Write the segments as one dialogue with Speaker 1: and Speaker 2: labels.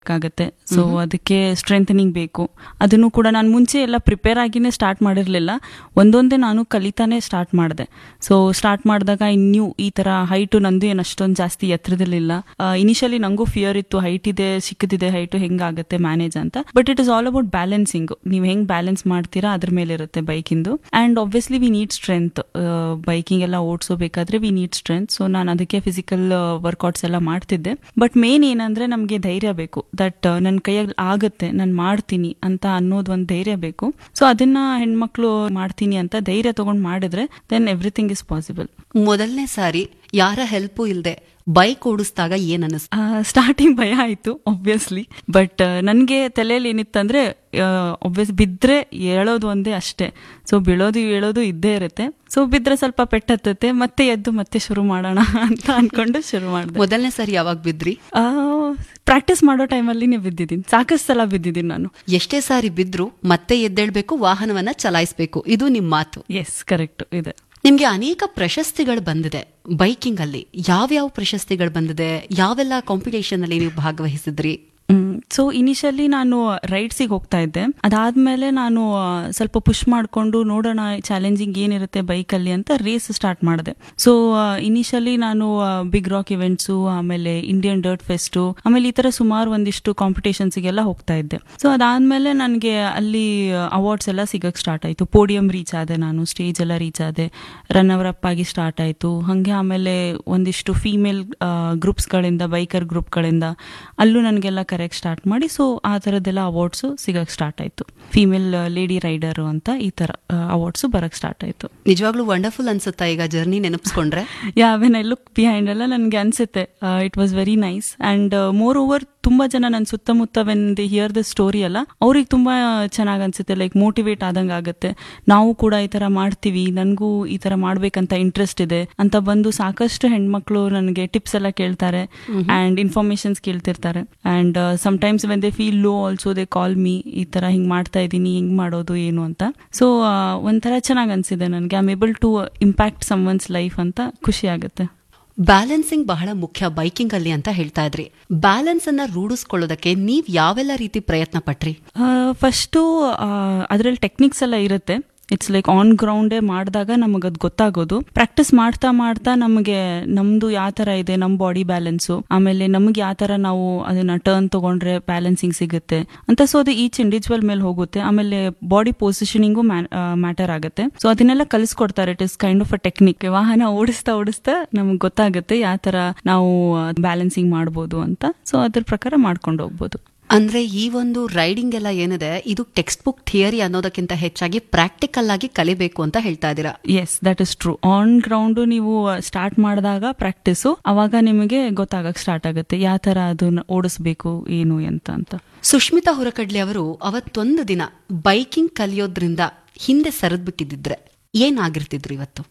Speaker 1: ಆಗುತ್ತೆ ಸೊ ಅದಕ್ಕೆ ಸ್ಟ್ರೆಂಥನಿಂಗ್ ಬೇಕು ಅದನ್ನು ಕೂಡ ನಾನು ಮುಂಚೆ ಎಲ್ಲ ಪ್ರಿಪೇರ್ ಆಗಿನೇ ಸ್ಟಾರ್ಟ್ ಮಾಡಿರಲಿಲ್ಲ ಒಂದೊಂದೇ ನಾನು ಕಲಿತಾನೆ ಸ್ಟಾರ್ಟ್ ಮಾಡಿದೆ ಸೊ ಸ್ಟಾರ್ಟ್ ಮಾಡಿದಾಗ ಇನ್ನೂ ಈ ತರ ಹೈಟು ನಂದು ಏನು ಅಷ್ಟೊಂದು ಜಾಸ್ತಿ ಎತ್ತರದಲ್ಲಿಲ್ಲ ಇನಿಷಿಯಲಿ ನಂಗೂ ಫಿಯರ್ ಇತ್ತು ಹೈಟ್ ಇದೆ ಚಿಕ್ಕದಿದೆ ಹೈಟು ಹೆಂಗಾಗುತ್ತೆ ಮ್ಯಾನೇಜ್ ಅಂತ but it is all about balancing ನೀವು ಹೆಂಗ್ ಬ್ಯಾಲೆನ್ಸ್ ಮಾಡ್ತೀರಾ ಅದ್ರ ಮೇಲೆ ಇರುತ್ತೆ ಬೈಕಿಂದು and obviously we need strength biking ಎಲ್ಲ ಓಡಿಸೋಬೇಕಾದ್ರೆ ವಿ ನೀಡ್ ಸ್ಟ್ರೆಂತ್ ಸೊ ನಾನು ಅದಕ್ಕೆ ಫಿಸಿಕಲ್ ವರ್ಕೌಟ್ಸ್ ಎಲ್ಲ ಮಾಡ್ತಿದ್ದೆ ಬಟ್ ಮೇನ್ ಏನಂದ್ರೆ ನಮಗೆ ಧೈರ್ಯ ಬೇಕು ದಟ್ ನನ್ನ ಕೈಯಲ್ಲಿ ಆಗುತ್ತೆ ನಾನು ಮಾಡ್ತೀನಿ ಅಂತ ಅನ್ನೋದು ಒಂದು ಧೈರ್ಯ ಬೇಕು ಸೊ ಅದನ್ನ ಹೆಣ್ಮಕ್ಳು ಮಾಡ್ತೀನಿ ಅಂತ ಧೈರ್ಯ ತಗೊಂಡ್ ಮಾಡಿದ್ರೆ ದೆನ್ ಎವ್ರಿಥಿಂಗ್ ಇಸ್ ಪಾಸಿಬಲ್
Speaker 2: ಮೊದಲನೇ ಸಾರಿ ಯಾರ ಹೆಲ್ಪು ಇಲ್ದೆ ಬೈಕ್ ಓಡಿಸಿದಾಗ ಏನ್ ಅನಿಸ್ತು
Speaker 1: ಸ್ಟಾರ್ಟಿಂಗ್ ಭಯ ಆಯ್ತು ಒಬ್ವಿಯಸ್ಲಿ ಬಟ್ ನನಗೆ ತಲೆಯಲ್ಲಿ ಏನಿತ್ತಂದ್ರೆ ಒಬ್ವಿಯಸ್ ಬಿದ್ರೆ ಹೇಳೋದು ಒಂದೇ ಅಷ್ಟೇ ಸೊ ಬೀಳೋದು ಹೇಳೋದು ಇದ್ದೇ ಇರುತ್ತೆ ಸೊ ಬಿದ್ರೆ ಸ್ವಲ್ಪ ಪೆಟ್ಟತ್ತತ್ತೆ ಮತ್ತೆ ಎದ್ದು ಮತ್ತೆ ಶುರು ಮಾಡೋಣ ಅಂತ ಅನ್ಕೊಂಡು ಶುರು ಮಾಡಿದೆ
Speaker 2: ಮೊದಲನೇ ಸಾರಿ ಯಾವಾಗ ಬಿದ್ರಿ
Speaker 1: ಪ್ರಾಕ್ಟೀಸ್ ಮಾಡೋ ಟೈಮಲ್ಲಿ ನೀವು ಬಿದ್ದಿದ್ದೀನಿ ಸಾಕಷ್ಟು ಸಲ ಬಿದ್ದಿದ್ದೀನಿ ನಾನು
Speaker 2: ಎಷ್ಟೇ ಸಾರಿ ಬಿದ್ರು ಮತ್ತೆ ಎದ್ದೇಳ್ಬೇಕು ವಾಹನವನ್ನ ಚಲಾಯಿಸಬೇಕು ಇದು ನಿಮ್ ಮಾತು
Speaker 1: ಎಸ್ ಕರೆಕ್ಟ್ ಇದೆ
Speaker 2: ನಿಮ್ಗೆ ಅನೇಕ ಪ್ರಶಸ್ತಿಗಳು ಬಂದಿದೆ ಬೈಕಿಂಗ್ ಅಲ್ಲಿ ಯಾವ್ಯಾವ ಪ್ರಶಸ್ತಿಗಳು ಬಂದಿದೆ ಯಾವೆಲ್ಲ ಕಾಂಪಿಟೇಷನ್ ಅಲ್ಲಿ ನೀವು ಭಾಗವಹಿಸಿದ್ರಿ
Speaker 1: ಸೊ ಇನಿಷಿಯಲಿ ನಾನು ರೈಡ್ಸಿಗೆ ಹೋಗ್ತಾ ಇದ್ದೆ ಅದಾದ್ಮೇಲೆ ನಾನು ಆ, ಸ್ವಲ್ಪ ಪುಷ್ ಮಾಡಿಕೊಂಡು ನೋಡೋಣ ಚಾಲೆಂಜಿಂಗ್ ಏನಿರುತ್ತೆ ಬೈಕಲ್ಲಿ ಅಂತ ರೇಸ್ ಸ್ಟಾರ್ಟ್ ಮಾಡಿದೆ ಸೊ ಇನಿಷಿಯಲಿ ನಾನು ಬಿಗ್ ರಾಕ್ ಇವೆಂಟ್ಸು ಆಮೇಲೆ ಇಂಡಿಯನ್ ಡರ್ಟ್ ಫೆಸ್ಟು ಆಮೇಲೆ ಈ ತರ ಸುಮಾರು ಒಂದಿಷ್ಟು ಕಾಂಪಿಟೇಷನ್ಸ್ಗೆಲ್ಲ ಹೋಗ್ತಾ ಇದ್ದೆ ಸೊ ಅದಾದ್ಮೇಲೆ ನನಗೆ ಅಲ್ಲಿ ಅವಾರ್ಡ್ಸ್ ಎಲ್ಲ ಸಿಗಕ್ ಸ್ಟಾರ್ಟ್ ಆಯ್ತು ಪೋಡಿಯಂ ರೀಚ್ ಆದೆ ನಾನು ಸ್ಟೇಜ್ ಎಲ್ಲ ರೀಚ್ ಆದೆ ರನ್ನರ್ ಅಪ್ ಆಗಿ ಸ್ಟಾರ್ಟ್ ಆಯ್ತು ಹಾಗೆ ಆಮೇಲೆ ಒಂದಿಷ್ಟು ಫೀಮೇಲ್ ಗ್ರೂಪ್ಸ್ಗಳಿಂದ ಬೈಕರ್ ಗ್ರೂಪ್ಗಳಿಂದ ಅಲ್ಲೂ ನನಗೆಲ್ಲ ಕರೆಕ್ಟ್ ಸ್ಟಾರ್ಟ್ ಮಾಡಿ ಸೊ ಆ ಥರದ್ದೆಲ್ಲ ಅವಾರ್ಡ್ಸು ಸಿಗಕ್ ಸ್ಟಾರ್ಟ್ ಆಯ್ತು ಫೀಮೇಲ್ ಲೇಡಿ ರೈಡರ್ ಅಂತ ಈ ಥರ ಅವಾರ್ಡ್ಸು ಬರಕ್ ಸ್ಟಾರ್ಟ್ ಆಯ್ತು
Speaker 2: ನಿಜವಾಗ್ಲೂ ವಂಡರ್ಫುಲ್ ಅನ್ಸುತ್ತಾ ಈಗ ಜರ್ನಿ ನೆನಪಿಸ್ಕೊಂಡ್ರೆ
Speaker 1: yeah when I look behind ಎಲ್ಲ ನನಗೆ ಅನ್ಸುತ್ತೆ it was very nice and moreover ತುಂಬಾ ಜನ ನನ್ನ ಸುತ್ತಮುತ್ತ when they hear the story ಅಲ್ಲ ಅವ್ರಿಗೆ ತುಂಬಾ ಚೆನ್ನಾಗಿ ಅನ್ಸುತ್ತೆ ಲೈಕ್ ಮೋಟಿವೇಟ್ ಆದಂಗೆ ಆಗುತ್ತೆ ನಾವು ಕೂಡ ಈ ತರ ಮಾಡ್ತೀವಿ ನನಗೂ ಈ ತರ ಮಾಡ್ಬೇಕಂತ ಇಂಟ್ರೆಸ್ಟ್ ಇದೆ ಅಂತ ಬಂದು ಸಾಕಷ್ಟು ಹೆಣ್ಮಕ್ಳು ನನಗೆ ಟಿಪ್ಸ್ ಎಲ್ಲ ಕೇಳ್ತಾರೆ ಅಂಡ್ ಇನ್ಫಾರ್ಮೇಶನ್ಸ್ ಕೇಳ್ತಿರ್ತಾರೆ and sometimes when they feel low also they call me ಈ ತರ ಹಿಂಗ್ ಮಾಡ್ತಾ ಇದ್ದೀನಿ ಹಿಂಗ್ ಮಾಡೋದು ಏನು ಅಂತ ಸೊ ಒಂಥರ ಚೆನ್ನಾಗಿ ಅನ್ಸಿದೆ ನನಗೆ I able to impact someone's life ಅಂತ ಖುಷಿ ಆಗುತ್ತೆ
Speaker 2: ಬ್ಯಾಲೆನ್ಸಿಂಗ್ ಬಹಳ ಮುಖ್ಯ ಬೈಕಿಂಗ್ ಅಲ್ಲಿ ಅಂತ ಹೇಳ್ತಾ ಇದ್ರಿ ಬ್ಯಾಲೆನ್ಸ್ ಅನ್ನ ರೂಢಿಸ್ಕೊಳ್ಳೋದಕ್ಕೆ ನೀವ್ ಯಾವೆಲ್ಲ ರೀತಿ ಪ್ರಯತ್ನ ಪಟ್ರಿ
Speaker 1: ಫಸ್ಟು ಅದರಲ್ಲಿ ಟೆಕ್ನಿಕ್ಸ್ ಎಲ್ಲ ಇರುತ್ತೆ ಇಟ್ಸ್ ಲೈಕ್ ಆನ್ ಗ್ರೌಂಡೇ ಮಾಡಿದಾಗ ನಮಗೆ ಅದು ಗೊತ್ತಾಗೋದು ಪ್ರಾಕ್ಟೀಸ್ ಮಾಡ್ತಾ ಮಾಡ್ತಾ ನಮಗೆ ನಮ್ದು ಯಾವ ತರ ಇದೆ ನಮ್ಮ ಬಾಡಿ ಬ್ಯಾಲೆನ್ಸು ಆಮೇಲೆ ನಮ್ಗೆ ಯಾವ ತರ ನಾವು ಅದನ್ನ ಟರ್ನ್ ತಗೊಂಡ್ರೆ ಬ್ಯಾಲೆನ್ಸಿಂಗ್ ಸಿಗುತ್ತೆ ಅಂತ ಸೊ ಅದು ಈಚ್ ಇಂಡಿವಿಜುವಲ್ ಮೇಲೆ ಹೋಗುತ್ತೆ ಆಮೇಲೆ ಬಾಡಿ ಪೊಸಿಷನಿಂಗು ಮ್ಯಾಟರ್ ಆಗುತ್ತೆ ಸೊ ಅದನ್ನೆಲ್ಲ ಕಲಿಸ್ಕೊಡ್ತಾರೆ it is kind of a technique ವಾಹನ ಓಡಿಸ್ತಾ ಓಡಿಸ್ತಾ ನಮ್ಗೆ ಗೊತ್ತಾಗುತ್ತೆ ಯಾವ ತರ ನಾವು ಬ್ಯಾಲೆನ್ಸಿಂಗ್ ಮಾಡ್ಬೋದು ಅಂತ ಸೊ ಅದ್ರ ಪ್ರಕಾರ ಮಾಡ್ಕೊಂಡು ಹೋಗ್ಬೋದು
Speaker 2: ಅಂದ್ರೆ ಈ ಒಂದು ರೈಡಿಂಗ್ ಎಲ್ಲ ಏನಿದೆ ಇದು ಟೆಕ್ಸ್ಟ್ ಬುಕ್ ಥಿಯರಿ ಅನ್ನೋದಕ್ಕಿಂತ ಹೆಚ್ಚಾಗಿ ಪ್ರಾಕ್ಟಿಕಲ್ ಆಗಿ ಕಲಿಬೇಕು ಅಂತ ಹೇಳ್ತಾ ಇದ್ದೀರಾ
Speaker 1: yes that is true on ground ನೀವು ಸ್ಟಾರ್ಟ್ ಮಾಡಿದಾಗ ಪ್ರಾಕ್ಟೀಸು ಅವಾಗ ನಿಮಗೆ ಗೊತ್ತಾಗಕ್ ಸ್ಟಾರ್ಟ್ ಆಗುತ್ತೆ ಯಾವ ತರ ಅದನ್ನ ಓಡಿಸ್ಬೇಕು ಏನು ಎಂತ ಅಂತ
Speaker 2: ಸುಷ್ಮಿತಾ ಹೊರಕಡ್ಲಿ ಅವರು ಅವತ್ತೊಂದು ದಿನ ಬೈಕಿಂಗ್ ಕಲಿಯೋದ್ರಿಂದ ಹಿಂದೆ ಸರಿದ್ ಬಿಟ್ಟಿದ್ರೆ ಏನಾಗಿರ್ತಿದ್ರು ಇವತ್ತು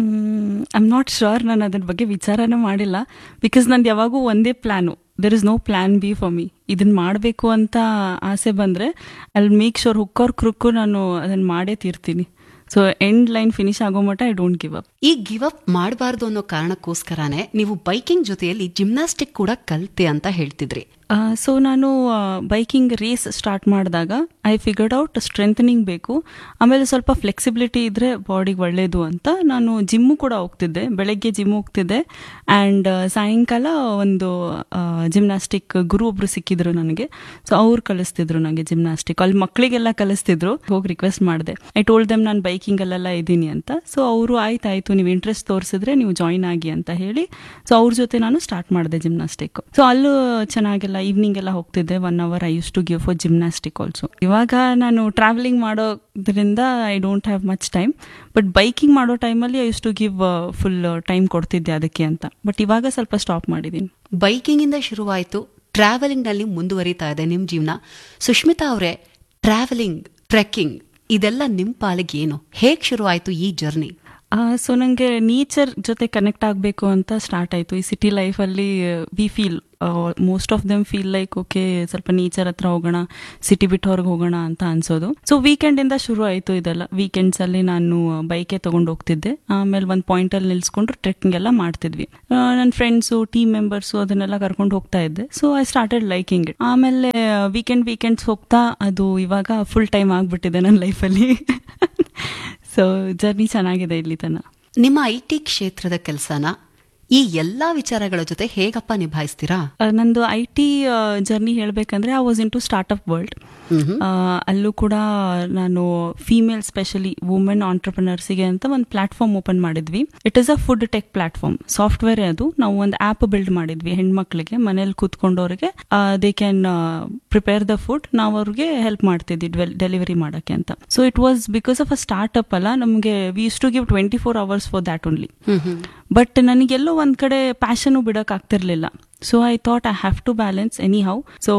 Speaker 1: ಐಮ್ ನಾಟ್ ಶೋರ್ ನಾನು ಅದ್ರ ಬಗ್ಗೆ ವಿಚಾರನೇ ಮಾಡಿಲ್ಲ ಬಿಕಾಸ್ ನಂದು ಯಾವಾಗೂ ಒಂದೇ plan there is no plan B for me ಇದನ್ನ ಮಾಡಬೇಕು ಅಂತ ಆಸೆ ಬಂದ್ರೆ ಅಲ್ಲಿ ಮೇಕ್ ಶೋರ್ ಹುಕ್ಕೋರ್ ಕ್ರುಕ್ಕು ನಾನು ಅದನ್ನ ಮಾಡೇ ತೀರ್ತೀನಿ ಸೊ ಎಂಡ್ ಲೈನ್ ಫಿನಿಶ್ ಆಗೋ ಮಟ್ಟ ಐ ಡೋಂಟ್ ಗಿವ್ ಅಪ್
Speaker 2: ಈ ಗಿವ್ ಅಪ್ ಮಾಡಬಾರ್ದು ಅನ್ನೋ ಕಾರಣಕ್ಕೋಸ್ಕರನೇ ನೀವು ಬೈಕಿಂಗ್ ಜೊತೆಯಲ್ಲಿ ಜಿಮ್ನಾಸ್ಟಿಕ್ ಕೂಡ ಕಲ್ತೆ ಅಂತ ಹೇಳ್ತಿದ್ರಿ
Speaker 1: ಸೊ ನಾನು ಬೈಕಿಂಗ್ ರೇಸ್ ಸ್ಟಾರ್ಟ್ ಮಾಡಿದಾಗ ಐ ಫಿಗರ್ಡ್ ಔಟ್ ಸ್ಟ್ರೆಂಥನಿಂಗ್ ಬೇಕು ಆಮೇಲೆ ಸ್ವಲ್ಪ ಫ್ಲೆಕ್ಸಿಬಿಲಿಟಿ ಇದ್ರೆ ಬಾಡಿಗೆ ಒಳ್ಳೇದು ಅಂತ ನಾನು ಜಿಮ್ಮು ಕೂಡ ಹೋಗ್ತಿದ್ದೆ ಬೆಳಗ್ಗೆ ಜಿಮ್ ಹೋಗ್ತಿದ್ದೆ ಆ್ಯಂಡ್ ಸಾಯಂಕಾಲ ಒಂದು ಜಿಮ್ನಾಸ್ಟಿಕ್ ಗುರು ಒಬ್ರು ಸಿಕ್ಕಿದ್ರು ನನಗೆ ಸೊ ಅವ್ರು ಕಲಿಸ್ತಿದ್ರು ನನಗೆ ಜಿಮ್ನಾಸ್ಟಿಕ್ ಅಲ್ಲಿ ಮಕ್ಕಳಿಗೆಲ್ಲ ಕಲಿಸ್ತಿದ್ರು ಹೋಗಿ ರಿಕ್ವೆಸ್ಟ್ ಮಾಡಿದೆ ಐ ಟೋಲ್ಡ್ ದೆಮ್ ನಾನು ಬೈಕಿಂಗಲ್ಲೆಲ್ಲ ಇದ್ದೀನಿ ಅಂತ ಸೊ ಅವರು ಆಯ್ತಾಯ್ತು ನೀವು ಇಂಟ್ರೆಸ್ಟ್ ತೋರಿಸಿದ್ರೆ ನೀವು ಜಾಯಿನ್ ಆಗಿ ಅಂತ ಹೇಳಿ ಸೊ ಅವ್ರ ಜೊತೆ ನಾನು ಸ್ಟಾರ್ಟ್ ಮಾಡಿದೆ ಜಿಮ್ನಾಸ್ಟಿಕ್ ಸೊ ಅಲ್ಲೂ ಚೆನ್ನಾಗೆಲ್ಲ ಈವ್ನಿಂಗ್ ಎಲ್ಲ ಹೋಗ್ತಿದ್ದೆ one hour I use to give for gymnastic also ಇವಾಗ ನಾನು ಟ್ರಾವೆಲಿಂಗ್ ಮಾಡೋದ್ರಿಂದ I don't have much time but biking ಮಾಡೋ ಟೈಮಲ್ಲಿ I use to give full time ಕೊಡ್ತಿದ್ದೆ ಅದಕ್ಕೆ ಅಂತ ಬಟ್ ಇವಾಗ ಸ್ವಲ್ಪ ಸ್ಟಾಪ್ ಮಾಡಿದ್ದೀನಿ
Speaker 2: ಬೈಕಿಂಗ್ ಇಂದ ಶುರುವಾಯಿತು ಟ್ರಾವೆಲಿಂಗ್ ನಲ್ಲಿ ಮುಂದುವರಿತಾ ಇದೆ ನಿಮ್ ಜೀವನ ಸುಷ್ಮಿತಾ ಅವರೇ ಟ್ರಾವೆಲಿಂಗ್ ಟ್ರೆಕ್ಕಿಂಗ್ ಇದೆಲ್ಲ ನಿಮ್ ಪಾಲಿಗೆ ಏನು ಹೇಗ್ ಶುರುವಾಯಿತು ಈ ಜರ್ನಿ
Speaker 1: ಸೊ ನನಗೆ ನೇಚರ್ ಜೊತೆ ಕನೆಕ್ಟ್ ಆಗಬೇಕು ಅಂತ ಸ್ಟಾರ್ಟ್ ಆಯಿತು ಈ ಸಿಟಿ ಲೈಫಲ್ಲಿ we feel most of them feel like okay ಸ್ವಲ್ಪ ನೇಚರ್ ಹತ್ರ ಹೋಗೋಣ ಸಿಟಿ ಬಿಟ್ಟು ಹೊರಗೆ ಹೋಗೋಣ ಅಂತ ಅನ್ಸೋದು ಸೊ ವೀಕೆಂಡಿಂದ ಶುರು ಆಯಿತು ಇದೆಲ್ಲ ವೀಕೆಂಡ್ಸಲ್ಲಿ ನಾನು ಬೈಕೆ ತೊಗೊಂಡು ಹೋಗ್ತಿದ್ದೆ ಆಮೇಲೆ ಒಂದು ಪಾಯಿಂಟಲ್ಲಿ ನಿಲ್ಸ್ಕೊಂಡು ಟ್ರೆಕ್ಕಿಂಗ್ ಎಲ್ಲ ಮಾಡ್ತಿದ್ವಿ ನನ್ನ ಫ್ರೆಂಡ್ಸು ಟೀಮ್ ಮೆಂಬರ್ಸು ಅದನ್ನೆಲ್ಲ ಕರ್ಕೊಂಡು ಹೋಗ್ತಾ ಇದ್ದೆ so I started liking it ಆಮೇಲೆ ವೀಕೆಂಡ್ ವೀಕೆಂಡ್ಸ್ ಹೋಗ್ತಾ ಅದು ಇವಾಗ ಫುಲ್ ಟೈಮ್ ಆಗ್ಬಿಟ್ಟಿದೆ ನನ್ನ ಲೈಫಲ್ಲಿ ಸೊ ಜರ್ನಿ ಚೆನ್ನಾಗಿದೆ ಇಲ್ಲಿ ತನಕ
Speaker 2: ನಿಮ್ಮ ಐ ಟಿ ಕ್ಷೇತ್ರದ ಕೆಲಸನ ಈ ಎಲ್ಲಾ ವಿಚಾರಗಳ ಜೊತೆ ಹೇಗಪ್ಪ ನಿಭಾಯಿಸ್ತೀರಾ
Speaker 1: ಆ, ನಂದು ಐ ಟಿ ಜರ್ನಿ ಹೇಳಬೇಕಂದ್ರೆ I was into startup world ಅಲ್ಲೂ ಕೂಡ ನಾನು ಫೀಮೇಲ್ ಸ್ಪೆಷಲಿ ವುಮೆನ್ ಆಂಟರ್ಪ್ರಿನರ್ಸಿಗೆ ಅಂತ ಒಂದು ಪ್ಲಾಟ್ಫಾರ್ಮ್ ಓಪನ್ ಮಾಡಿದ್ವಿ it is a food tech platform software ಅದು ನಾವು ಒಂದು ಆ್ಯಪ್ ಬಿಲ್ಡ್ ಮಾಡಿದ್ವಿ ಹೆಣ್ಮಕ್ಳಿಗೆ ಮನೇಲಿ ಕೂತ್ಕೊಂಡವ್ರಿಗೆ they can prepare the food ನಾವು ಅವ್ರಿಗೆ ಹೆಲ್ಪ್ ಮಾಡ್ತಿದ್ವಿ ಡೆಲಿವರಿ ಮಾಡೋಕ್ಕೆ ಅಂತ so it was because of a startup ಅಲ್ಲ ನಮಗೆ we use to give twenty four hours for that only but ನನಗೆಲ್ಲೋ ಒಂದ್ ಕಡೆ ಪ್ಯಾಷನ್ ಬಿಡಕ್ ಆಗ್ತಿರ್ಲಿಲ್ಲ so I thought I have to balance anyhow so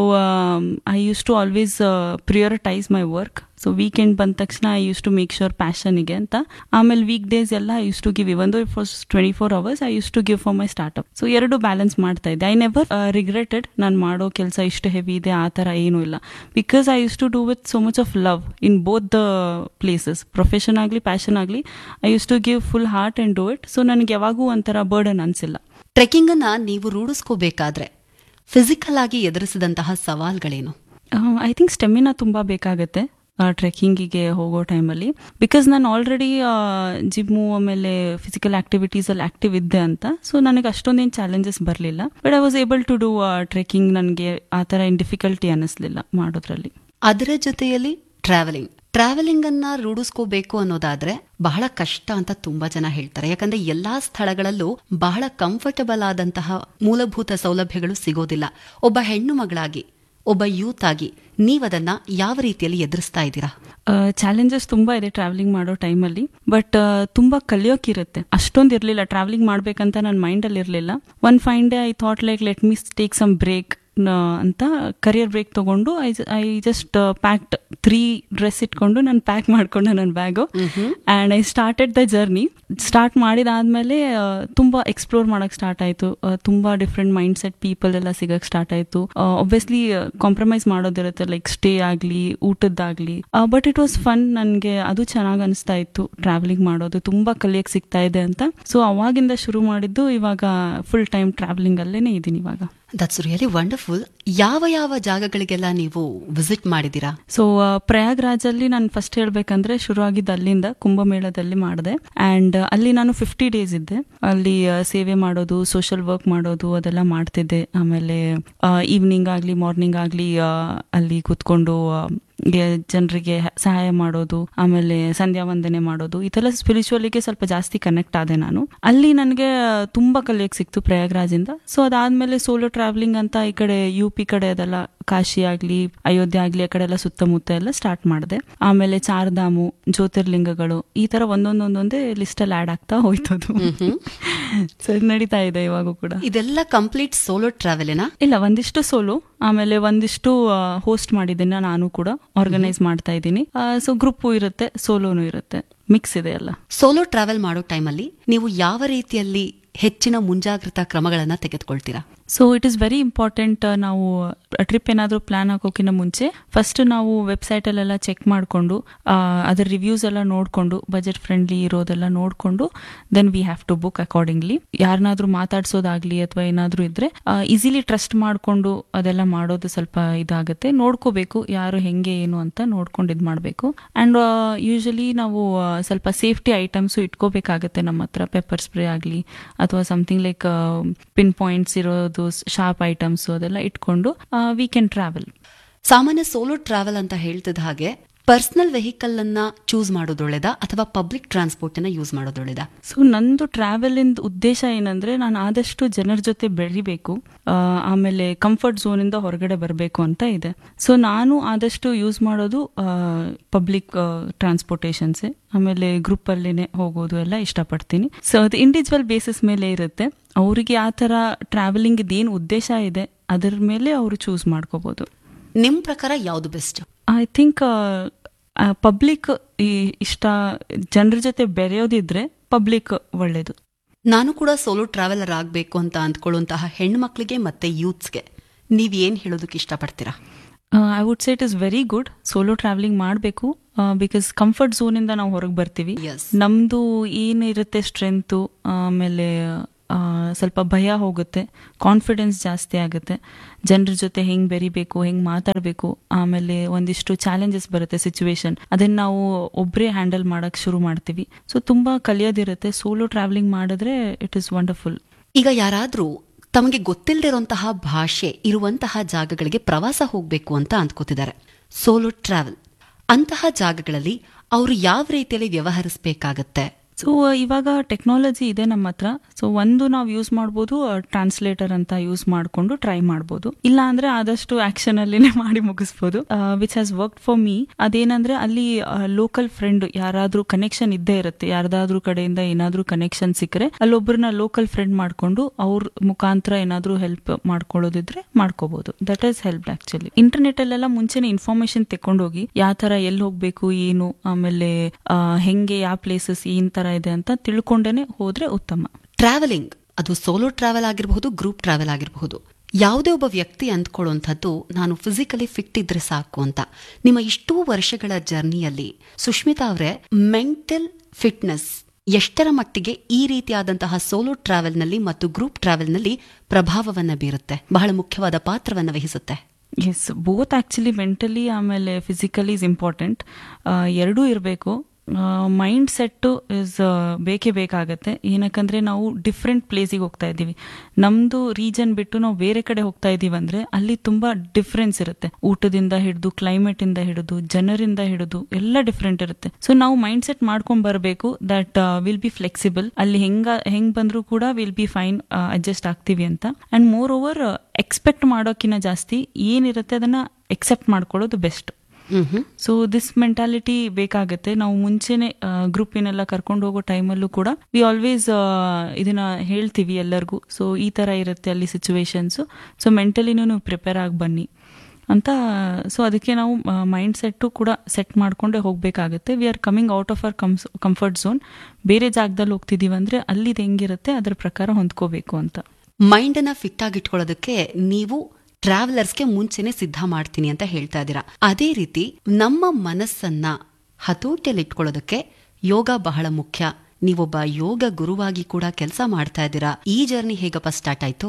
Speaker 1: I use to always prioritise my work so weekend ಬಂದ ತಕ್ಷಣ I use to make sure ಪ್ಯಾಷನ್ಗೆ ಅಂತ ಆಮೇಲೆ ವೀಕ್ ಡೇಸ್ ಎಲ್ಲ I use to give even though for twenty four hours I use to give for my startup so ಎರಡು balance ಮಾಡ್ತಾ ಇದ್ದೆ I never regretted ನಾನು ಮಾಡೋ ಕೆಲಸ ಇಷ್ಟು ಹೆವಿ ಇದೆ ಆ ಥರ ಏನೂ ಇಲ್ಲ because I use to do with so much of love in both the places profession ಆಗಲಿ ಪ್ಯಾಷನ್ ಆಗಲಿ I use to give full heart and do it so ನನಗೆ ಯಾವಾಗೂ ಒಂಥರ ಬರ್ಡನ್ ಅನಿಸಿಲ್ಲ
Speaker 2: ಟ್ರೆಕ್ಕಿಂಗ್ ಅನ್ನ ನೀವು ರೂಢಿಸ್ಕೋಬೇಕಾದ್ರೆ ಫಿಸಿಕಲ್ ಆಗಿ ಎದುರಿಸಿದಂತಹ ಸವಾಲ್ಗಳೇನು
Speaker 1: ಐ ಥಿಂಕ್ ಸ್ಟೆಮಿನಾ ತುಂಬ ಬೇಕಾಗತ್ತೆ ಟ್ರೆಕ್ಕಿಂಗಿಗೆ ಹೋಗೋ ಟೈಮಲ್ಲಿ ಬಿಕಾಸ್ ನಾನು ಆಲ್ರೆಡಿ ಜಿಮ್ಮು ಆಮೇಲೆ ಫಿಸಿಕಲ್ ಆಕ್ಟಿವಿಟೀಸಲ್ಲಿ ಆಕ್ಟಿವ್ ಇದ್ದೆ ಅಂತ ಸೊ ನನಗೆ ಅಷ್ಟೊಂದೇನು ಚಾಲೆಂಜಸ್ ಬರಲಿಲ್ಲ but I was able to do trekking ನನಗೆ ಆ ಥರ ಏನು ಡಿಫಿಕಲ್ಟಿ ಅನ್ನಿಸ್ಲಿಲ್ಲ ಮಾಡೋದ್ರಲ್ಲಿ
Speaker 2: ಅದರ ಜೊತೆಯಲ್ಲಿ ಟ್ರಾವೆಲಿಂಗ್ ಟ್ರಾವೆಲಿಂಗ್ ಅನ್ನ ರೂಢಿಸ್ಕೋಬೇಕು ಅನ್ನೋದಾದ್ರೆ ಬಹಳ ಕಷ್ಟ ಅಂತ ತುಂಬಾ ಜನ ಹೇಳ್ತಾರೆ ಯಾಕಂದ್ರೆ ಎಲ್ಲಾ ಸ್ಥಳಗಳಲ್ಲೂ ಬಹಳ ಕಂಫರ್ಟಬಲ್ ಆದಂತಹ ಮೂಲಭೂತ ಸೌಲಭ್ಯಗಳು ಸಿಗೋದಿಲ್ಲ ಒಬ್ಬ ಹೆಣ್ಣು ಮಗಳಾಗಿ ಒಬ್ಬ ಯೂತ್ ಆಗಿ ನೀವದನ್ನ ಯಾವ ರೀತಿಯಲ್ಲಿ ಎದುರಿಸ್ತಾ ಇದ್ದೀರಾ
Speaker 1: ಚಾಲೆಂಜಸ್ ತುಂಬಾ ಇದೆ ಟ್ರಾವೆಲಿಂಗ್ ಮಾಡೋ ಟೈಮಲ್ಲಿ ಬಟ್ ತುಂಬಾ ಕಲಿಯೋಕಿರುತ್ತೆ ಅಷ್ಟೊಂದು ಇರಲಿಲ್ಲ ಟ್ರಾವೆಲಿಂಗ್ ಮಾಡ್ಬೇಕಂತ ನನ್ನ ಮೈಂಡಲ್ಲಿ ಇರಲಿಲ್ಲ one fine day I thought like let me take some break ಅಂತ ಕರಿಯರ್ ಬ್ರೇಕ್ ತಗೊಂಡು I I just packed three dress ಇಟ್ಕೊಂಡು ನಾನು ಪ್ಯಾಕ್ ಮಾಡ್ಕೊಂಡೆ ನನ್ನ bag and I started the journey start ಮಾಡಿದಾದ್ಮೇಲೆ ತುಂಬ ಎಕ್ಸ್ಪ್ಲೋರ್ ಮಾಡಕ್ ಸ್ಟಾರ್ಟ್ ಆಯಿತು ತುಂಬ ಡಿಫ್ರೆಂಟ್ ಮೈಂಡ್ ಸೆಟ್ ಪೀಪಲ್ ಎಲ್ಲ ಸಿಗಕ್ಕೆ ಸ್ಟಾರ್ಟ್ ಆಯಿತು ಒಬ್ವಿಯಸ್ಲಿ ಕಾಂಪ್ರಮೈಸ್ ಮಾಡೋದಿರುತ್ತೆ ಲೈಕ್ ಸ್ಟೇ ಆಗಲಿ ಊಟದ್ದಾಗಲಿ ಬಟ್ ಇಟ್ ವಾಸ್ ಫನ್ ನನಗೆ ಅದು ಚೆನ್ನಾಗಿ ಅನಿಸ್ತಾ ಇತ್ತು ಟ್ರಾವೆಲಿಂಗ್ ಮಾಡೋದು ತುಂಬ ಕಲಿಯಕ್ಕೆ ಸಿಗ್ತಾ ಇದೆ ಅಂತ ಸೊ ಅವಾಗಿಂದ ಶುರು ಮಾಡಿದ್ದು ಇವಾಗ ಫುಲ್ ಟೈಮ್ ಟ್ರಾವೆಲಿಂಗ್ ಅಲ್ಲೇನೆ ಇದ್ದೀನಿ ಇವಾಗ
Speaker 2: ದಟ್ಸ್ ರಿಯಲಿ ವಂಡರ್ಫುಲ್ ಯಾವ ಯಾವ ಜಾಗಗಳಿಗೆಲ್ಲ ನೀವು ವಿಸಿಟ್ ಮಾಡಿದ್ದೀರಾ
Speaker 1: ಸೊ ಪ್ರಯಾಗ್ರಾಜಲ್ಲಿ ನಾನು ಫಸ್ಟ್ ಹೇಳ್ಬೇಕಂದ್ರೆ ಶುರು ಆಗಿದ್ದು ಅಲ್ಲಿಂದ ಕುಂಭಮೇಳದಲ್ಲಿ ಮಾಡಿದೆ ಅಂಡ್ ಅಲ್ಲಿ ನಾನು ಫಿಫ್ಟಿ ಡೇಸ್ ಇದ್ದೆ ಅಲ್ಲಿ ಆ, ಸೇವೆ ಮಾಡೋದು ಸೋಷಿಯಲ್ ವರ್ಕ್ ಮಾಡೋದು ಅದೆಲ್ಲ ಮಾಡ್ತಿದ್ದೆ ಆಮೇಲೆ ಈವ್ನಿಂಗ್ ಆಗಲಿ ಮಾರ್ನಿಂಗ್ ಆಗಲಿ ಅಲ್ಲಿ ಕೂತ್ಕೊಂಡು ಜನರಿಗೆ ಸಹಾಯ ಮಾಡೋದು ಆಮೇಲೆ ಸಂಧ್ಯಾ ವಂದನೆ ಮಾಡೋದು ಈ ತರ ಸ್ಪಿರಿಚುವಲಿಗೆ ಸ್ವಲ್ಪ ಜಾಸ್ತಿ ಕನೆಕ್ಟ್ ಆದೆ ನಾನು ಅಲ್ಲಿ ನನಗೆ ತುಂಬಾ ಕಲಿಯಕ್ಕೆ ಸಿಕ್ತು ಪ್ರಯಾಗ್ರಾಜಿಂದ ಸೊ ಅದಾದ್ಮೇಲೆ ಸೋಲೋ ಟ್ರಾವೆಲಿಂಗ್ ಅಂತ ಈ ಕಡೆ ಯು ಪಿ ಕಡೆ ಅದೆಲ್ಲ ಕಾಶಿ ಆಗ್ಲಿ ಅಯೋಧ್ಯೆ ಆಗ್ಲಿ ಆ ಕಡೆ ಎಲ್ಲ ಸುತ್ತಮುತ್ತ ಎಲ್ಲ ಸ್ಟಾರ್ಟ್ ಮಾಡಿದೆ ಆಮೇಲೆ ಚಾರ್ಧಾಮು ಜ್ಯೋತಿರ್ಲಿಂಗಗಳು ಈ ತರ ಒಂದೊಂದೊಂದೊಂದೇ ಲಿಸ್ಟ್ ಅಲ್ಲಿ ಆಡ್ ಆಗ್ತಾ ಹೋಯ್ತದು ಸರಿ ನಡೀತಾ ಇದೆ ಇವಾಗೂ ಕೂಡ
Speaker 2: ಇದೆಲ್ಲ ಕಂಪ್ಲೀಟ್ ಸೋಲೋ ಟ್ರಾವೆಲಿನ
Speaker 1: ಇಲ್ಲ ಒಂದಿಷ್ಟು ಸೋಲು ಆಮೇಲೆ ಒಂದಿಷ್ಟು ಹೋಸ್ಟ್ ಮಾಡಿದ್ದೀನಿ ನಾನು ಕೂಡ ಆರ್ಗನೈಸ್ ಮಾಡ್ತಾ ಇದ್ದೀನಿ ಸೊ ಗ್ರೂಪು ಇರುತ್ತೆ ಸೋಲೋನು ಇರುತ್ತೆ ಮಿಕ್ಸ್ ಇದೆ ಎಲ್ಲ
Speaker 2: ಸೋಲೋ ಟ್ರಾವೆಲ್ ಮಾಡೋ ಟೈಮಲ್ಲಿ ನೀವು ಯಾವ ರೀತಿಯಲ್ಲಿ ಹೆಚ್ಚಿನ ಮುಂಜಾಗ್ರತಾ ಕ್ರಮಗಳನ್ನ ತೆಗೆದುಕೊಳ್ತೀರಾ
Speaker 1: so it is very important ನಾವು ಟ್ರಿಪ್ ಏನಾದರೂ ಪ್ಲಾನ್ ಹಾಕೋಕ್ಕಿಂತ ಮುಂಚೆ ಫಸ್ಟ್ ನಾವು ವೆಬ್ಸೈಟಲ್ಲೆಲ್ಲ ಚೆಕ್ ಮಾಡಿಕೊಂಡು ಅದರ ರಿವ್ಯೂಸ್ ಎಲ್ಲ ನೋಡಿಕೊಂಡು ಬಜೆಟ್ ಫ್ರೆಂಡ್ಲಿ ಇರೋದೆಲ್ಲ ನೋಡಿಕೊಂಡು then we have to book accordingly ಯಾರನ್ನಾದ್ರೂ ಮಾತಾಡ್ಸೋದಾಗ್ಲಿ ಅಥವಾ ಏನಾದರೂ ಇದ್ರೆ ಈಸಿಲಿ ಟ್ರಸ್ಟ್ ಮಾಡಿಕೊಂಡು ಅದೆಲ್ಲ ಮಾಡೋದು ಸ್ವಲ್ಪ ಇದಾಗುತ್ತೆ ನೋಡ್ಕೋಬೇಕು ಯಾರು ಹೆಂಗೆ ಏನು ಅಂತ ನೋಡ್ಕೊಂಡು ಇದು ಮಾಡಬೇಕು ಆ್ಯಂಡ್ ಯೂಶಲಿ ನಾವು ಆ, ಸ್ವಲ್ಪ ಸೇಫ್ಟಿ ಐಟಮ್ಸು ಇಟ್ಕೋಬೇಕಾಗತ್ತೆ ನಮ್ಮ ಹತ್ರ ಪೆಪ್ಪರ್ ಸ್ಪ್ರೇ ಆಗಲಿ ಅಥವಾ ಸಮಥಿಂಗ್ ಲೈಕ್ ಪಿನ್ ಪಾಯಿಂಟ್ಸ್ ಇರೋದು ಶಾರ್ಪ್ ಐಟಮ್ಸ್ ಅದೆಲ್ಲ ಇಟ್ಕೊಂಡು ವಿ ಕ್ಯಾನ್ ಟ್ರಾವೆಲ್
Speaker 2: ಸಾಮಾನ್ಯ ಸೋಲೋ ಟ್ರಾವೆಲ್ ಅಂತ ಹೇಳ್ತಿದ್ದ ಹಾಗೆ ಪರ್ಸನಲ್ ವೆಹಿಕಲ್ ಅನ್ನ ಚೂಸ್ ಮಾಡೋದೊಳ್ಳೆದಾ ಅಥವಾ ಪಬ್ಲಿಕ್ ಟ್ರಾನ್ಸ್ಪೋರ್ಟ್ ಅನ್ನ ಯೂಸ್ ಮಾಡೋದೊಳ್ಳೆದಾ
Speaker 1: ಸೊ ನಂದು ಟ್ರಾವೆಲಿಂದ ಉದ್ದೇಶ ಏನಂದ್ರೆ ನಾನು ಆದಷ್ಟು ಜನರ ಜೊತೆ ಬೆಳಿಬೇಕು ಆ, ಆಮೇಲೆ ಕಂಫರ್ಟ್ ಝೋನಿಂದ ಹೊರಗಡೆ ಬರಬೇಕು ಅಂತ ಇದೆ ಸೊ ನಾನು ಆದಷ್ಟು ಯೂಸ್ ಮಾಡೋದು ಪಬ್ಲಿಕ್ ಟ್ರಾನ್ಸ್ಪೋರ್ಟೇಷನ್ಸೇ ಆಮೇಲೆ ಗ್ರೂಪ್ ಅಲ್ಲೇನೆ ಹೋಗೋದು ಎಲ್ಲ ಇಷ್ಟಪಡ್ತೀನಿ ಸೊ ಅದು ಇಂಡಿವಿಜುವಲ್ ಬೇಸಿಸ್ ಮೇಲೆ ಇರುತ್ತೆ ಅವರಿಗೆ ಆ ಥರ ಟ್ರಾವೆಲಿಂಗ್ ಏನು ಉದ್ದೇಶ ಇದೆ ಅದರ ಮೇಲೆ ಅವರು ಚೂಸ್ ಮಾಡ್ಕೋಬಹುದು
Speaker 2: ನಿಮ್ ಪ್ರಕಾರ ಯಾವ್ದು ಬೆಸ್ಟ್
Speaker 1: ಐ ಥಿಂಕ್ ಪಬ್ಲಿಕ್ ಇಷ್ಟ ಜನರ ಜೊತೆ ಬೆರೆಯೋದಿದ್ರೆ ಪಬ್ಲಿಕ್ ಒಳ್ಳೇದು
Speaker 2: ನಾನು ಕೂಡ ಸೋಲೋ ಟ್ರಾವೆಲರ್ ಆಗಬೇಕು ಅಂತ ಅಂದ್ಕೊಳ್ಳುವಂತಹ ಹೆಣ್ಮಕ್ಳಿಗೆ ಮತ್ತೆ ಯೂತ್ಸ್ಗೆ ನೀವ್ ಏನ್ ಹೇಳೋದಕ್ಕೆ ಇಷ್ಟಪಡ್ತೀರಾ
Speaker 1: I would say it is very good solo travelling ಮಾಡಬೇಕು ಬಿಕಾಸ್ ಕಂಫರ್ಟ್ ಝೋನಿಂದ ನಾವು ಹೊರಗೆ ಬರ್ತೀವಿ
Speaker 2: ಎಸ್
Speaker 1: ನಮ್ಮದು ಏನಿರುತ್ತೆ ಸ್ಟ್ರೆಂತು ಆಮೇಲೆ ಆ, ಸ್ವಲ್ಪ ಭಯ ಹೋಗುತ್ತೆ ಕಾನ್ಫಿಡೆನ್ಸ್ ಜಾಸ್ತಿ ಆಗುತ್ತೆ ಜನರ ಜೊತೆ ಹೆಂಗೆ ಬೆರಿಬೇಕು ಹೆಂಗೆ ಮಾತಾಡಬೇಕು ಆಮೇಲೆ ಒಂದಿಷ್ಟು ಚಾಲೆಂಜಸ್ ಬರುತ್ತೆ ಸಿಚುವೇಶನ್ ಅದನ್ನ ನಾವು ಒಬ್ಬರೇ ಹ್ಯಾಂಡಲ್ ಮಾಡಕ್ ಶುರು ಮಾಡ್ತೀವಿ ಸೊ ತುಂಬ ಕಲಿಯೋದಿರುತ್ತೆ ಸೋಲೋ ಟ್ರಾವೆಲಿಂಗ್ ಮಾಡಿದ್ರೆ ಇಟ್ ಇಸ್ ವಂಡರ್ಫುಲ್
Speaker 2: ಈಗ ಯಾರಾದ್ರೂ ತಮಗೆ ಗೊತ್ತಿಲ್ಲದಿರುವಂತಹ ಭಾಷೆ ಇರುವಂತಹ ಜಾಗಗಳಿಗೆ ಪ್ರವಾಸ ಹೋಗ್ಬೇಕು ಅಂತ ಅಂದ್ಕೋತಿದ್ದಾರೆ ಸೋಲೋ ಟ್ರಾವೆಲ್ ಅಂತಹ ಜಾಗಗಳಲ್ಲಿ ಅವರು ಯಾವ ರೀತಿಯಲ್ಲಿ ವ್ಯವಹರಿಸಬೇಕಾಗತ್ತೆ
Speaker 1: ಸೊ ಇವಾಗ ಟೆಕ್ನಾಲಜಿ ಇದೆ ನಮ್ಮ ಹತ್ರ ಸೊ ಒಂದು ನಾವು ಯೂಸ್ ಮಾಡ್ಬೋದು ಟ್ರಾನ್ಸ್ಲೇಟರ್ ಅಂತ ಯೂಸ್ ಮಾಡಿಕೊಂಡು ಟ್ರೈ ಮಾಡ್ಬೋದು ಇಲ್ಲ ಅಂದ್ರೆ ಆದಷ್ಟು ಆಕ್ಷನ್ ಅಲ್ಲಿನೇ ಮಾಡಿ ಮುಗಿಸ್ಬೋದು which has work for me ಅದೇನಂದ್ರೆ ಅಲ್ಲಿ ಲೋಕಲ್ ಫ್ರೆಂಡ್ ಯಾರಾದ್ರೂ ಕನೆಕ್ಷನ್ ಇದ್ದೇ ಇರುತ್ತೆ ಯಾರ್ದಾದ್ರೂ ಕಡೆಯಿಂದ ಏನಾದ್ರೂ ಕನೆಕ್ಷನ್ ಸಿಕ್ಕರೆ ಅಲ್ಲೊಬ್ಬರನ್ನ ಲೋಕಲ್ ಫ್ರೆಂಡ್ ಮಾಡ್ಕೊಂಡು ಅವ್ರ ಮುಖಾಂತರ ಏನಾದ್ರೂ ಹೆಲ್ಪ್ ಮಾಡ್ಕೊಳ್ಳೋದಿದ್ರೆ ಮಾಡ್ಕೋಬಹುದು that is help actually internet ಅಲ್ಲೆಲ್ಲ ಮುಂಚೆನೆ ಇನ್ಫಾರ್ಮೇಶನ್ ತೆಕೊಂಡೋಗಿ ಯಾವ ತರ ಎಲ್ಲಿ ಹೋಗ್ಬೇಕು ಏನು ಆಮೇಲೆ ಆ, ಹೆಂಗೆ ಯಾವ ಪ್ಲೇಸಸ್ ಏನ್ ತರ ಇದೆ ಅಂತ ತಿಳ್ಕೊಂಡೇನೆ ಹೋದ್ರೆ ಉತ್ತಮ
Speaker 2: ಟ್ರಾವೆಲಿಂಗ್ ಅದು ಸೋಲೋ ಟ್ರಾವೆಲ್ ಆಗಿರಬಹುದು ಗ್ರೂಪ್ ಟ್ರಾವೆಲ್ ಆಗಿರಬಹುದು ಯಾವುದೇ ಒಬ್ಬ ವ್ಯಕ್ತಿ ಅಂದ್ಕೊಳ್ಳುವಂಥದ್ದು ನಾನು ಫಿಸಿಕಲಿ ಫಿಟ್ ಇದ್ರೆ ಸಾಕು ಅಂತ ನಿಮ್ಮ ಇಷ್ಟೂ ವರ್ಷಗಳ ಜರ್ನಿಯಲ್ಲಿ ಸುಷ್ಮಿತಾ ಅವರೇ ಮೆಂಟಲ್ ಫಿಟ್ನೆಸ್ ಎಷ್ಟರ ಮಟ್ಟಿಗೆ ಈ ರೀತಿಯಾದಂತಹ ಸೋಲೋ ಟ್ರಾವೆಲ್ನಲ್ಲಿ ಮತ್ತು ಗ್ರೂಪ್ ಟ್ರಾವೆಲ್ನಲ್ಲಿ ಪ್ರಭಾವವನ್ನ ಬೀರುತ್ತೆ ಬಹಳ ಮುಖ್ಯವಾದ ಪಾತ್ರವನ್ನ ವಹಿಸುತ್ತೆ
Speaker 1: ಎಸ್ ಬೋತ್ ಆಕ್ಚುಲಿ ಮೆಂಟಲಿ ಆಮೇಲೆ ಫಿಸಿಕಲಿ ಇಸ್ ಇಂಪಾರ್ಟೆಂಟ್ ಎರಡೂ ಇರಬೇಕು ಮೈಂಡ್ ಸೆಟ್ಟು ಇಸ್ ಬೇಕೇ ಬೇಕಾಗತ್ತೆ ಏನಕ್ಕಂದ್ರೆ ನಾವು ಡಿಫ್ರೆಂಟ್ ಪ್ಲೇಸಿಗೆ ಹೋಗ್ತಾ ಇದ್ದೀವಿ ನಮ್ದು ರೀಜನ್ ಬಿಟ್ಟು ನಾವು ಬೇರೆ ಕಡೆ ಹೋಗ್ತಾ ಇದೀವಿ ಅಂದ್ರೆ ಅಲ್ಲಿ ತುಂಬಾ ಡಿಫ್ರೆನ್ಸ್ ಇರುತ್ತೆ ಊಟದಿಂದ ಹಿಡಿದು ಕ್ಲೈಮೇಟ್ ಇಂದ ಹಿಡಿದು ಜನರಿಂದ ಹಿಡಿದು ಎಲ್ಲ ಡಿಫ್ರೆಂಟ್ ಇರುತ್ತೆ ಸೊ ನಾವು ಮೈಂಡ್ ಸೆಟ್ ಮಾಡ್ಕೊಂಡ್ ಬರಬೇಕು ದಟ್ ವಿಲ್ ಬಿ ಫ್ಲೆಕ್ಸಿಬಲ್ ಅಲ್ಲಿ ಹೆಂಗ ಹೆಂಗ್ ಬಂದ್ರೂ ಕೂಡ ವಿಲ್ ಬಿ ಫೈನ್ ಅಡ್ಜಸ್ಟ್ ಆಗ್ತೀವಿ ಅಂತ ಅಂಡ್ ಮೋರ್ ಓವರ್ ಎಕ್ಸ್ಪೆಕ್ಟ್ ಮಾಡೋಕ್ಕಿಂತ ಜಾಸ್ತಿ ಏನಿರುತ್ತೆ ಅದನ್ನ ಎಕ್ಸೆಪ್ಟ್ ಮಾಡ್ಕೊಳ್ಳೋದು best
Speaker 2: hmm hmm
Speaker 1: so this mentality ಬೇಕಾಗುತ್ತೆ ನಾವು ಮುಂಚೆನೆ ಗ್ರೂಪಿನೆಲ್ಲ ಕರ್ಕೊಂಡು ಹೋಗೋ ಟೈಮಲ್ಲೂ ಕೂಡ ವಿ ಆಲ್ವೇಸ್ ಇದನ್ನ ಹೇಳ್ತೀವಿ ಎಲ್ಲರಿಗೂ ಸೊ ಈ ತರ ಇರುತ್ತೆ ಅಲ್ಲಿ ಸಿಚುವೇಶನ್ಸ್ ಸೊ ಮೆಂಟಲಿನೂ ನೀವು ಪ್ರಿಪೇರ್ ಆಗಿ ಬನ್ನಿ ಅಂತ ಸೊ ಅದಕ್ಕೆ ನಾವು ಮೈಂಡ್ ಸೆಟ್ಟು ಕೂಡ ಸೆಟ್ ಮಾಡ್ಕೊಂಡೇ ಹೋಗ್ಬೇಕಾಗುತ್ತೆ we are coming out of our comes comfort zone ಬೇರೆ ಜಾಗದಲ್ಲಿ ಹೋಗ್ತಿದೀವಿ ಅಂದ್ರೆ ಅಲ್ಲಿದ್ ಹೆಂಗಿರುತ್ತೆ ಅದ್ರ ಪ್ರಕಾರ ಹೊಂದ್ಕೋಬೇಕು ಅಂತ
Speaker 2: ಮೈಂಡ್ ಅನ್ನ ಫಿಟ್ ಆಗಿ ಇಟ್ಕೊಳ್ಳೋದಕ್ಕೆ ನೀವು ಟ್ರಾವೆಲರ್ಸ್ಗೆ ಮುಂಚೆನೆ ಸಿದ್ಧ ಮಾಡ್ತೀನಿ ಅಂತ ಹೇಳ್ತಾ ಇದ್ದೀರಾ ಅದೇ ರೀತಿ ನಮ್ಮ ಮನಸ್ಸನ್ನ ಹತೋಟಿಯಲ್ಲಿ ಇಟ್ಕೊಳ್ಳೋದಕ್ಕೆ ಯೋಗ ಬಹಳ ಮುಖ್ಯ ನೀವೊಬ್ಬ ಯೋಗ ಗುರುವಾಗಿ ಕೂಡ ಕೆಲಸ ಮಾಡ್ತಾ ಇದ್ದೀರಾ ಈ ಜರ್ನಿ ಹೇಗಪ್ಪ ಸ್ಟಾರ್ಟ್ ಆಯ್ತು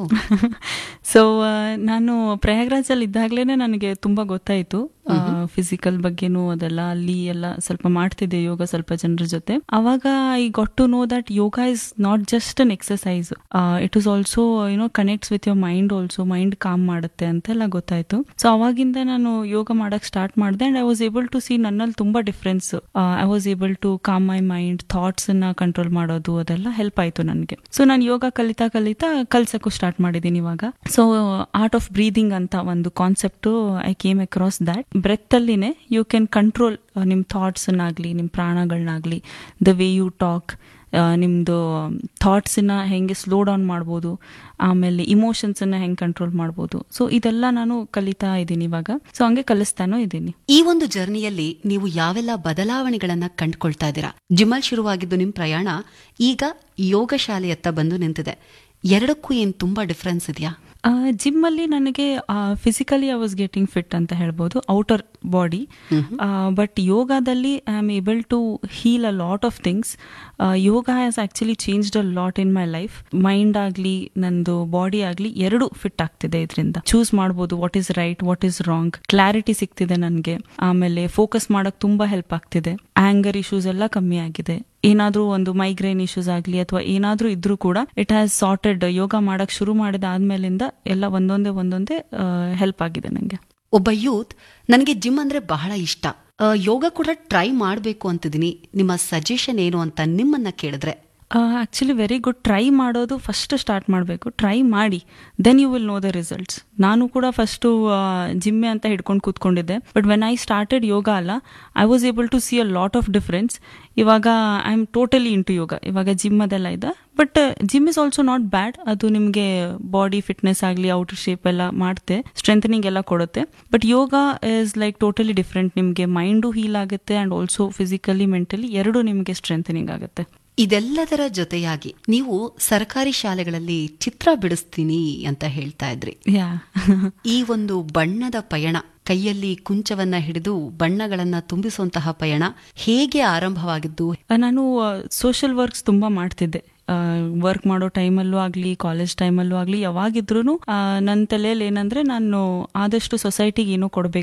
Speaker 1: ಸೊ ನಾನು ಪ್ರಯಾಗ್ರಾಜಲ್ಲಿ ಇದ್ದಾಗ್ಲೇನೆ ನನಗೆ ತುಂಬಾ ಗೊತ್ತಾಯ್ತು ಫಿಸಿಕಲ್ ಬಗ್ಗೆನೂ ಅದೆಲ್ಲ ಅಲ್ಲಿ ಎಲ್ಲ ಸ್ವಲ್ಪ ಮಾಡ್ತಿದ್ದೆ ಯೋಗ ಸ್ವಲ್ಪ ಜನರ ಜೊತೆ ಅವಾಗ I got to know that yoga is not just an exercise it is also you know connects with your mind also mind calm ಮಾಡುತ್ತೆ ಅಂತೆಲ್ಲ ಗೊತ್ತಾಯ್ತು ಸೊ ಅವಾಗಿಂದ ನಾನು ಯೋಗ ಮಾಡಕ್ ಸ್ಟಾರ್ಟ್ ಮಾಡಿದೆ and I was able to see ನನ್ನಲ್ಲಿ ತುಂಬಾ difference I was able to calm my mind thoughts ಅನ್ನ ಕಂಟ್ರೋಲ್ ಮಾಡೋದು ಅದೆಲ್ಲ ಹೆಲ್ಪ್ ಆಯ್ತು ನನಗೆ ಸೊ ನಾನು ಯೋಗ ಕಲಿತಾ ಕಲಿತಾ ಕಲ್ಸಕ್ಕೂ ಸ್ಟಾರ್ಟ್ ಮಾಡಿದ್ದೀನಿ ಇವಾಗ ಸೊ ಆರ್ಟ್ ಆಫ್ ಬ್ರೀದಿಂಗ್ ಅಂತ ಒಂದು concept I came across that breath ಅಲ್ಲಿನೇ ಯು ಕ್ಯಾನ್ ಕಂಟ್ರೋಲ್ ನಿಮ್ ಥಾಟ್ಸ್ ಅನ್ನಾಗ್ಲಿ ನಿಮ್ ಪ್ರಾಣಗಳನ್ನಾಗ್ಲಿ ದ ವೇ ಯು ಟಾಕ್ ನಿಮ್ದು ಥಾಟ್ಸ್ ನ ಹೆಂಗೆ ಸ್ಲೋ ಡೌನ್ ಮಾಡ್ಬೋದು ಆಮೇಲೆ ಇಮೋಷನ್ಸ್ ಅನ್ನ ಹೆಂಗೆ ಕಂಟ್ರೋಲ್ ಮಾಡ್ಬೋದು ಸೊ ಇದೆಲ್ಲ ನಾನು ಕಲಿತಾ ಇದ್ದೀನಿ ಇವಾಗ ಸೊ ಹಂಗೆ ಕಲಿಸ್ತಾನೂ ಇದ್ದೀನಿ
Speaker 2: ಈ ಒಂದು ಜರ್ನಿಯಲ್ಲಿ ನೀವು ಯಾವೆಲ್ಲ ಬದಲಾವಣೆಗಳನ್ನ ಕಂಡುಕೊಳ್ತಾ ಇದ್ದೀರಾ ಜಿಮ್ಮಲ್ ಶುರುವಾಗಿದ್ದು ನಿಮ್ ಪ್ರಯಾಣ ಈಗ ಯೋಗ ಶಾಲೆಯತ್ತ ಬಂದು ನಿಂತಿದೆ ಎರಡಕ್ಕೂ ಏನ್ ತುಂಬಾ ಡಿಫ್ರೆನ್ಸ್ ಇದೆಯಾ
Speaker 1: ಜಿಮ್ ಅಲ್ಲಿ ನನಗೆ physically I was getting fit ಅಂತ ಹೇಳ್ಬೋದು ಔಟರ್ ಬಾಡಿ ಬಟ್ ಯೋಗದಲ್ಲಿ I am able to heal a lot of things yoga has actually changed a lot in my life mind ಆಗಲಿ ನಂದು ಬಾಡಿ ಆಗಲಿ ಎರಡು ಫಿಟ್ ಆಗ್ತಿದೆ ಇದರಿಂದ ಚೂಸ್ ಮಾಡ್ಬೋದು what is right what is wrong clarity ಸಿಗ್ತಿದೆ ನನಗೆ ಆಮೇಲೆ ಫೋಕಸ್ ಮಾಡಕ್ ತುಂಬಾ ಹೆಲ್ಪ್ ಆಗ್ತಿದೆ ಆಂಗರ್ ಇಶ್ಯೂಸ್ ಎಲ್ಲ ಕಮ್ಮಿ ಆಗಿದೆ ಏನಾದ್ರೂ ಒಂದು ಮೈಗ್ರೇನ್ ಇಶ್ಯೂಸ್ ಆಗಲಿ ಅಥವಾ ಏನಾದ್ರೂ ಇದ್ರೂ ಕೂಡ ಇಟ್ ಹ್ಯಾಸ್ ಸಾರ್ಟೆಡ್ ಯೋಗ ಮಾಡಕ್ ಶುರು ಮಾಡಿದ ಆದ್ಮೇಲಿಂದ ಎಲ್ಲ ಒಂದೊಂದೇ ಒಂದೊಂದೇ ಹೆಲ್ಪ್ ಆಗಿದೆ ನಂಗೆ
Speaker 2: ಒಬ್ಬ ಯೂತ್ ನನಗೆ ಜಿಮ್ ಅಂದ್ರೆ ಬಹಳ ಇಷ್ಟ ಆ, ಯೋಗ ಕೂಡ ಟ್ರೈ ಮಾಡಬೇಕು ಅಂತಿದ್ದೀನಿ ನಿಮ್ಮ ಸಜೆಷನ್ ಏನು ಅಂತ ನಿಮ್ಮನ್ನ ಕೇಳಿದ್ರೆ
Speaker 1: ಆಕ್ಚುಲಿ ವೆರಿ ಗುಡ್ ಟ್ರೈ ಮಾಡೋದು ಫಸ್ಟ್ ಸ್ಟಾರ್ಟ್ ಮಾಡಬೇಕು ಟ್ರೈ ಮಾಡಿ then you will know the results ನಾನು ಕೂಡ ಫಸ್ಟು ಜಿಮ್ಮೆ ಅಂತ ಹಿಡ್ಕೊಂಡು ಕೂತ್ಕೊಂಡಿದ್ದೆ but when I started yoga ಅಲ್ಲ I was able to see a lot of difference ಇವಾಗ I am totally into yoga ಇವಾಗ ಜಿಮ್ ಅದೆಲ್ಲ ಇದೆ but gym is also not bad ಅದು ನಿಮಗೆ ಬಾಡಿ ಫಿಟ್ನೆಸ್ ಆಗಲಿ ಔಟರ್ ಶೇಪ್ ಎಲ್ಲ ಮಾಡುತ್ತೆ ಸ್ಟ್ರೆಂಥನಿಂಗ್ ಎಲ್ಲ ಕೊಡುತ್ತೆ but yoga is like totally different ನಿಮಗೆ ಮೈಂಡು ಹೀಲ್ ಆಗುತ್ತೆ ಅಂಡ್ ಆಲ್ಸೋ ಫಿಸಿಕಲಿ ಮೆಂಟಲಿ ಎರಡು ನಿಮಗೆ ಸ್ಟ್ರೆಂಥನಿಂಗ್ ಆಗುತ್ತೆ
Speaker 2: ಇದೆಲ್ಲದರ ಜೊತೆಯಾಗಿ ನೀವು ಸರ್ಕಾರಿ ಶಾಲೆಗಳಲ್ಲಿ ಚಿತ್ರ ಬಿಡಿಸ್ತೀನಿ ಅಂತ ಹೇಳ್ತಾ ಇದ್ರಿ
Speaker 1: ಯಾ
Speaker 2: ಈ ಒಂದು ಬಣ್ಣದ ಪಯಣ ಕೈಯಲ್ಲಿ ಕುಂಚವನ್ನ ಹಿಡಿದು ಬಣ್ಣಗಳನ್ನ ತುಂಬಿಸುವಂತಹ ಪಯಣ ಹೇಗೆ ಆರಂಭವಾಗಿದ್ದು
Speaker 1: ನಾನು ಸೋಷಿಯಲ್ ವರ್ಕ್ಸ್ ತುಂಬಾ ಮಾಡ್ತಿದ್ದೆ ವರ್ಕ್ ಮಾಡೋ ಟೈಮಲ್ಲೂ ಆಗಲಿ ಕಾಲೇಜ್ ಟೈಮಲ್ಲೂ ಆಗಲಿ ಯಾವಾಗಿದ್ರೂ ನನ್ನ ತಲೆಯಲ್ಲಿ ಏನಂದ್ರೆ ನಾನು ಆದಷ್ಟು ಸೊಸೈಟಿಗೆ ಏನೋ ಕೊಡಬೇಕು